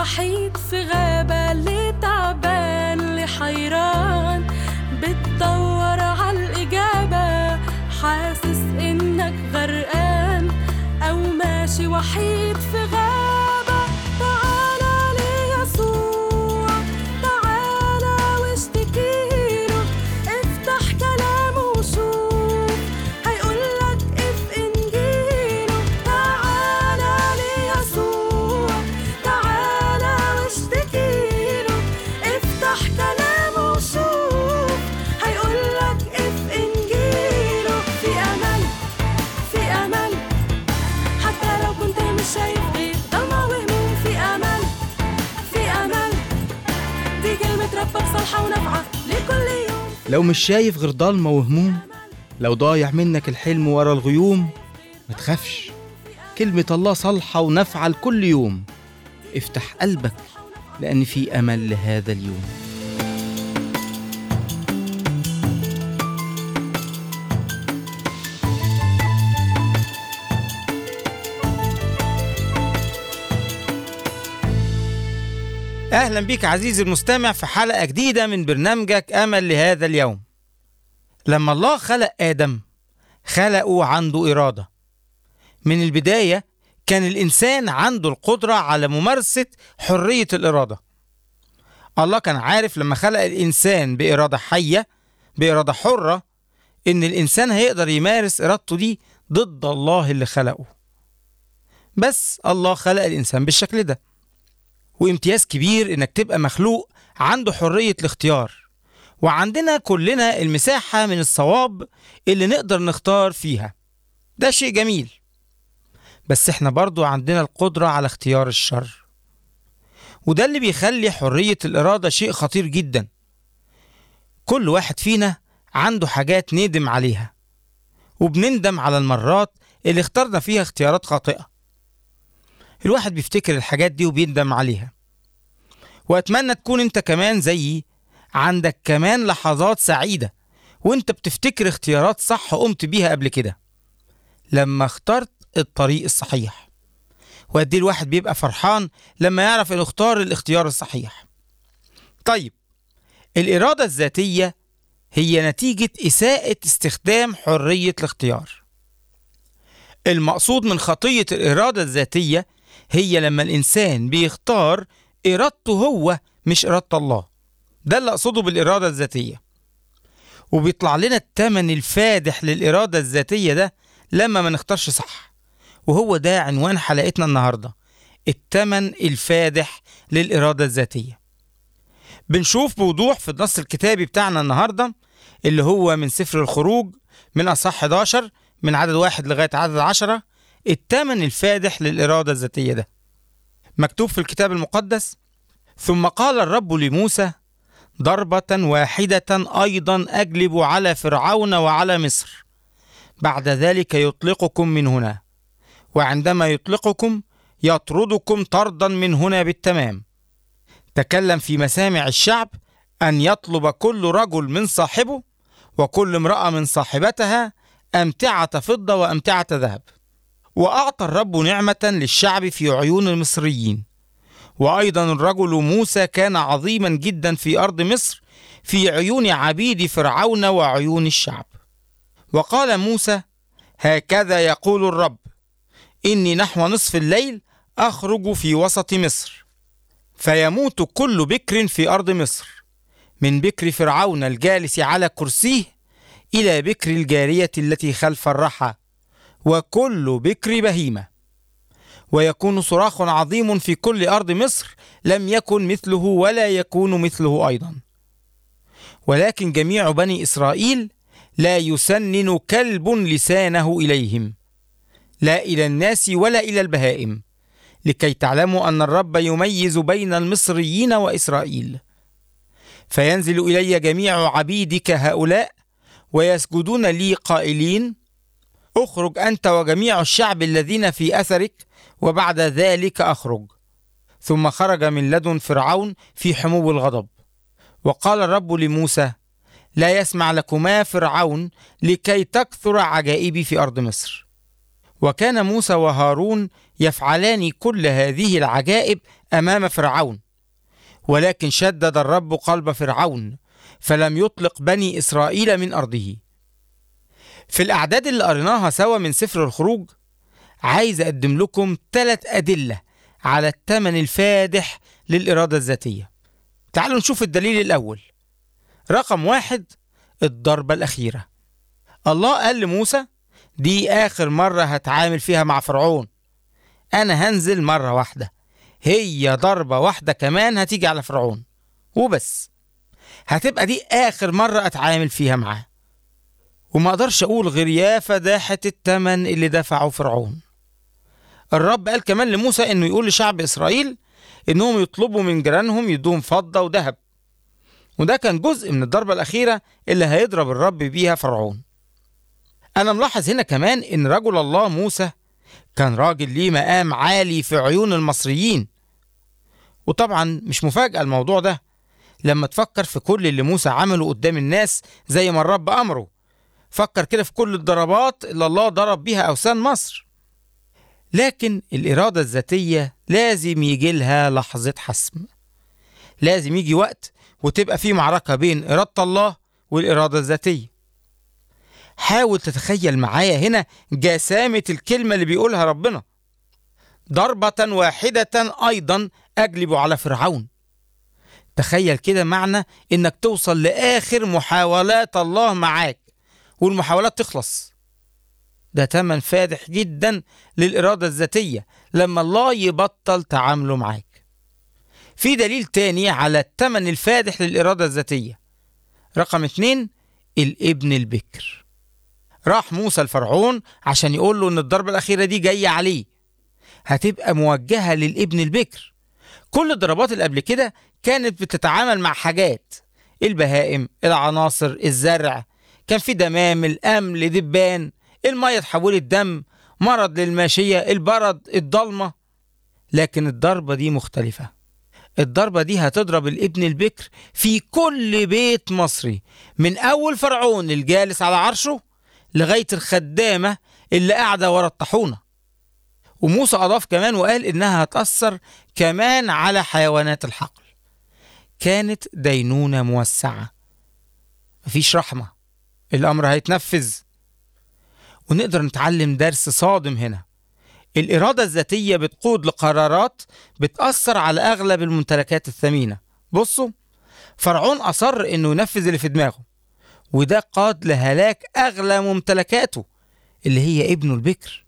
وحيد في غابة اللي تعبان اللي حيران بتدور عالإجابة حاسس إنك غرقان أو ماشي وحيد في غابة تعالى ليسوع تعالى واشتكيله افتح كلامه وشوف هيقولك اف انجيله تعالى ليسوع تعالى واشتكيله افتح كلامه وشوف هيقولك اف انجيله في امل في امل حتى لو كنت مش شايف غير ضلمة وهموم في امل في امل دي كلمة ربك صالحة ونافعة لكل يوم لو مش شايف غير ضلمة وهموم لو ضايع منك الحلم ورا الغيوم ما تخافش كلمة الله صالحة ونافعة لكل يوم افتح قلبك لأن في أمل لهذا اليوم أهلا بك عزيزي المستمع في حلقة جديدة من برنامجك أمل لهذا اليوم لما الله خلق آدم خلقه عنده إرادة من البداية كان الإنسان عنده القدرة على ممارسة حرية الإرادة الله كان عارف لما خلق الإنسان بإرادة حية بإرادة حرة إن الإنسان هيقدر يمارس إرادته دي ضد الله اللي خلقه بس الله خلق الإنسان بالشكل ده وامتياز كبير إنك تبقى مخلوق عنده حرية الاختيار وعندنا كلنا المساحة من الصواب اللي نقدر نختار فيها ده شيء جميل بس احنا برضو عندنا القدرة على اختيار الشر وده اللي بيخلي حرية الإرادة شيء خطير جدا كل واحد فينا عنده حاجات ندم عليها وبنندم على المرات اللي اخترنا فيها اختيارات خاطئة الواحد بيفتكر الحاجات دي وبيندم عليها وأتمنى تكون انت كمان زيي عندك كمان لحظات سعيدة وانت بتفتكر اختيارات صح قمت بيها قبل كده لما اخترت الطريق الصحيح وقد ايه الواحد بيبقى فرحان لما يعرف انه اختار الاختيار الصحيح طيب الإرادة الذاتية هي نتيجة إساءة استخدام حرية الاختيار المقصود من خطية الإرادة الذاتية هي لما الإنسان بيختار إرادته هو مش إرادة الله ده اللي أقصده بالإرادة الذاتية وبيطلع لنا التمن الفادح للإرادة الذاتية ده لما ما نختارش صح وهو ده عنوان حلقتنا النهاردة التمن الفادح للإرادة الذاتية بنشوف بوضوح في النص الكتابي بتاعنا النهاردة اللي هو من سفر الخروج من أصح 11 من عدد واحد لغاية عدد عشرة التمن الفادح للإرادة الذاتية ده مكتوب في الكتاب المقدس ثم قال الرب لموسى ضربة واحدة أيضا أجلب على فرعون وعلى مصر بعد ذلك يطلقكم من هنا وعندما يطلقكم يطردكم طردا من هنا بالتمام تكلم في مسامع الشعب أن يطلب كل رجل من صاحبه وكل امرأة من صاحبتها أمتعة فضة وأمتعة ذهب وأعطى الرب نعمة للشعب في عيون المصريين وأيضا الرجل موسى كان عظيما جدا في أرض مصر في عيون عبيد فرعون وعيون الشعب وقال موسى هكذا يقول الرب إني نحو نصف الليل أخرج في وسط مصر فيموت كل بكر في أرض مصر من بكر فرعون الجالس على كرسيه إلى بكر الجارية التي خلف الرحى وكل بكر بهيمة ويكون صراخ عظيم في كل أرض مصر لم يكن مثله ولا يكون مثله أيضا ولكن جميع بني إسرائيل لا يسنن كلب لسانه إليهم لا إلى الناس ولا إلى البهائم لكي تعلموا أن الرب يميز بين المصريين وإسرائيل فينزل إلي جميع عبيدك هؤلاء ويسجدون لي قائلين اخرج أنت وجميع الشعب الذين في أثرك وبعد ذلك أخرج ثم خرج من لدن فرعون في حمو الغضب وقال الرب لموسى لا يسمع لكما فرعون لكي تكثر عجائبي في أرض مصر وكان موسى وهارون يفعلان كل هذه العجائب امام فرعون ولكن شدد الرب قلب فرعون فلم يطلق بني اسرائيل من ارضه في الاعداد اللي قريناها سوا من سفر الخروج عايز اقدم لكم ثلاث ادله على الثمن الفادح للاراده الذاتيه تعالوا نشوف الدليل الاول رقم واحد الضربه الاخيره الله قال لموسى دي آخر مرة هتعامل فيها مع فرعون أنا هنزل مرة واحدة هي ضربة واحدة كمان هتيجي على فرعون وبس هتبقى دي آخر مرة أتعامل فيها معاه وما أقدرش أقول غير يا فداحة التمن اللي دفعه فرعون الرب قال كمان لموسى إنه يقول لشعب إسرائيل إنهم يطلبوا من جيرانهم يدوهم فضة وذهب وده كان جزء من الضربة الأخيرة اللي هيضرب الرب بيها فرعون أنا ملاحظ هنا كمان إن رجل الله موسى كان راجل ليه مقام عالي في عيون المصريين وطبعا مش مفاجأة الموضوع ده لما تفكر في كل اللي موسى عمله قدام الناس زي ما الرب أمره فكر كده في كل الضربات اللي الله ضرب بيها أوثان مصر لكن الإرادة الذاتية لازم يجي لها لحظة حسم لازم يجي وقت وتبقى في معركة بين إرادة الله والإرادة الذاتية حاول تتخيل معايا هنا جسامة الكلمة اللي بيقولها ربنا ضربة واحدة أيضا أجلب على فرعون تخيل كده معنى إنك توصل لآخر محاولات الله معاك والمحاولات تخلص ده تمن فادح جدا للإرادة الذاتية لما الله يبطل تعامله معاك في دليل تاني على التمن الفادح للإرادة الذاتية رقم اتنين الابن البكر راح موسى لفرعون عشان يقول له ان الضربة الأخيرة دي جاية عليه هتبقى موجهة للابن البكر كل الضربات اللي قبل كده كانت بتتعامل مع حاجات البهائم العناصر الزرع كان في دمامل أمل دبان المية اتحولت دم مرض للماشية البرد الضلمة لكن الضربة دي مختلفة الضربة دي هتضرب الابن البكر في كل بيت مصري من أول فرعون الجالس على عرشه لغاية الخدامة اللي قاعدة ورا الطاحونة وموسى أضاف كمان وقال إنها هتأثر كمان على حيوانات الحقل كانت دينونة موسعة مفيش رحمة الأمر هيتنفذ ونقدر نتعلم درس صادم هنا الإرادة الذاتية بتقود لقرارات بتأثر على أغلب الممتلكات الثمينة بصوا فرعون أصر إنه ينفذ اللي في دماغه وده قاد لهلاك أغلى ممتلكاته اللي هي ابنه البكر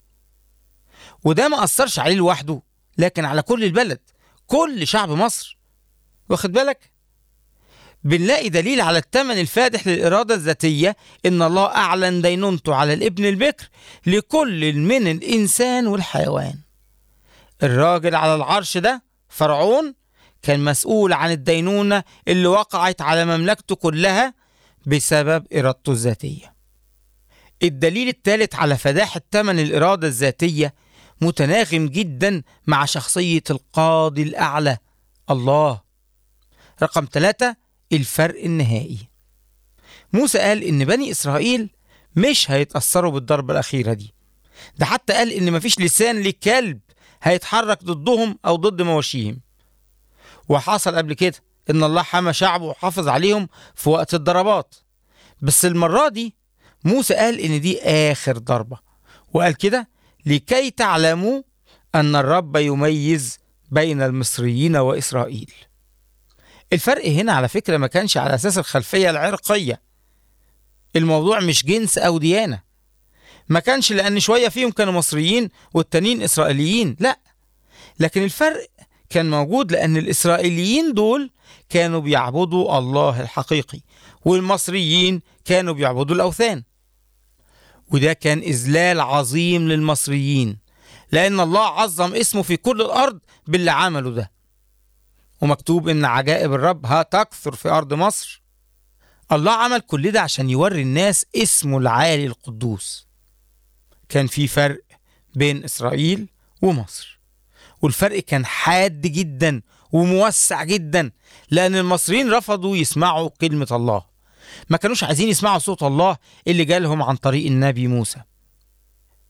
وده ما أثرش عليه لوحده لكن على كل البلد كل شعب مصر واخد بالك بنلاقي دليل على الثمن الفادح للإرادة الذاتية إن الله أعلن دينونته على الابن البكر لكل من الإنسان والحيوان الراجل على العرش ده فرعون كان مسؤول عن الدينونة اللي وقعت على مملكته كلها بسبب إرادته الذاتية الدليل الثالث على فداحة ثمن الإرادة الذاتية متناغم جدا مع شخصية القاضي الأعلى الله رقم ثلاثة الفرق النهائي موسى قال إن بني إسرائيل مش هيتأثروا بالضربة الأخيرة دي ده حتى قال إن مفيش لسان لكلب هيتحرك ضدهم أو ضد مواشيهم وحصل قبل كده إن الله حمى شعبه وحافظ عليهم في وقت الضربات بس المرة دي موسى قال إن دي آخر ضربة وقال كده لكي تعلموا أن الرب يميز بين المصريين وإسرائيل الفرق هنا على فكرة ما كانش على أساس الخلفية العرقية الموضوع مش جنس أو ديانة ما كانش لأن شوية فيهم كانوا مصريين والتانيين إسرائيليين لا لكن الفرق كان موجود لأن الإسرائيليين دول كانوا بيعبدوا الله الحقيقي والمصريين كانوا بيعبدوا الأوثان وده كان إذلال عظيم للمصريين لأن الله عظم اسمه في كل الأرض باللي عمله ده ومكتوب إن عجائب الرب هتكثر في أرض مصر الله عمل كل ده عشان يوري الناس اسمه العالي القدوس كان في فرق بين إسرائيل ومصر والفرق كان حاد جدا وموسع جدا لأن المصريين رفضوا يسمعوا كلمة الله ما كانوش عايزين يسمعوا صوت الله اللي جالهم عن طريق النبي موسى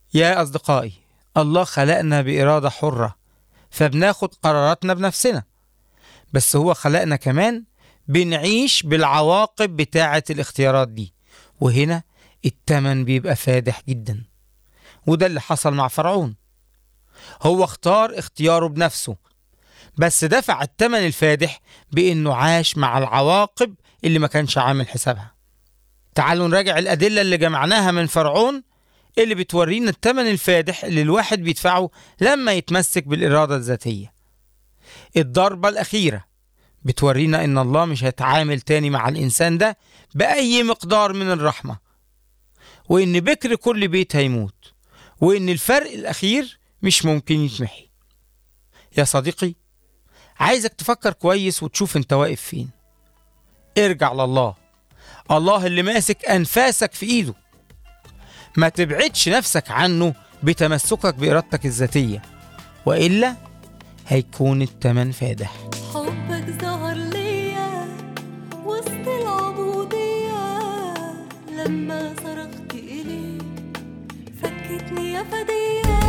يا أصدقائي الله خلقنا بإرادة حرة فبناخد قراراتنا بنفسنا بس هو خلقنا كمان بنعيش بالعواقب بتاعة الاختيارات دي وهنا التمن بيبقى فادح جدا وده اللي حصل مع فرعون هو اختار اختياره بنفسه بس دفع التمن الفادح بانه عاش مع العواقب اللي ما كانش عامل حسابها تعالوا نراجع الأدلة اللي جمعناها من فرعون اللي بتورينا التمن الفادح اللي الواحد بيدفعه لما يتمسك بالإرادة الذاتية الضربة الأخيرة بتورينا إن الله مش هيتعامل تاني مع الإنسان ده بأي مقدار من الرحمة وإن بكر كل بيت هيموت وإن الفرق الأخير مش ممكن يتمحي يا صديقي عايزك تفكر كويس وتشوف انت واقف فين ارجع لله الله اللي ماسك أنفاسك في إيده ما تبعدش نفسك عنه بتمسكك بإرادتك الذاتية وإلا هيكون التمن فادح حبك ظهر ليا وسط العبودية لما صرخت إليك فكتني يا فدية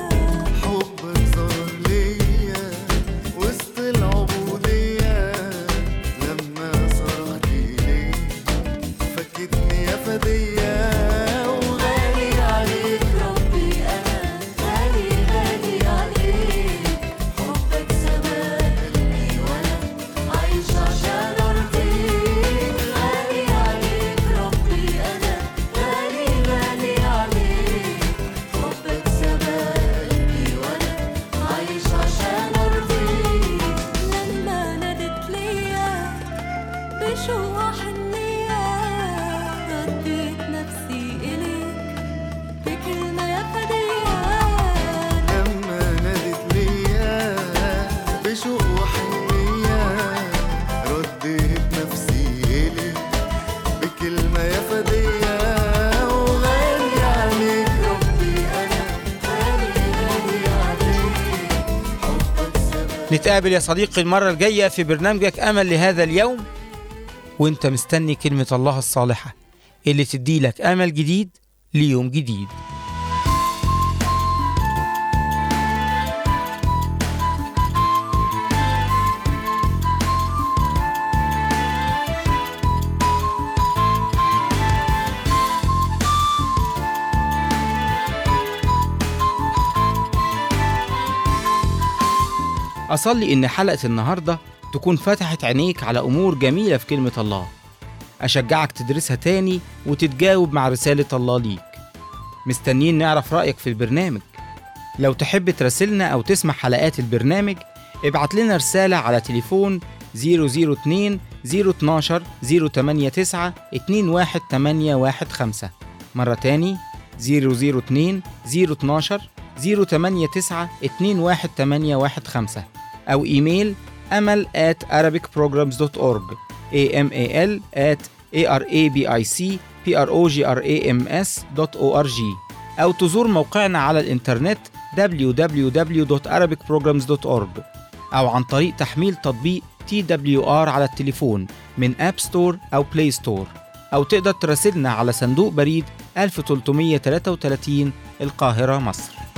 حبك ظهر ليا وسط العبودية لما صرخت إليك فكتني يا فدية وغالي عليك ربي أنا غالي غالي عليك حبك سما قلبي وأنا عايش عشان أرضيك غالي عليك ربي أنا غالي غالي عليك حبك سما قلبي وأنا عايش عشان أرضيك لما نادت ليا بشوق حنية رديت نفسي إليك بكلمة يا فدية لما نادت ليا بشوق وحنية رديت نفسي إليك بكلمة يا فدية وغالي عليك ربي أنا غالي غالي عليك حبك سما نتقابل يا صديقي المرة الجاية في برنامجك أمل لهذا اليوم وانت مستني كلمة الله الصالحة اللي تدي لك أمل جديد ليوم جديد أصلي إن حلقة النهاردة تكون فتحت عينيك على أمور جميلة في كلمة الله أشجعك تدرسها تاني وتتجاوب مع رسالة الله ليك مستنيين نعرف رأيك في البرنامج لو تحب تراسلنا أو تسمع حلقات البرنامج ابعت لنا رسالة على تليفون 002 012 089 21815 مرة تاني 002 012 089 21815 أو إيميل أمل at arabicprograms.org amal at arabicprograms.org أو تزور موقعنا على الإنترنت www.arabicprograms.org أو عن طريق تحميل تطبيق TWR على التليفون من أب ستور أو بلاي ستور أو تقدر تراسلنا على صندوق بريد 1333 القاهرة مصر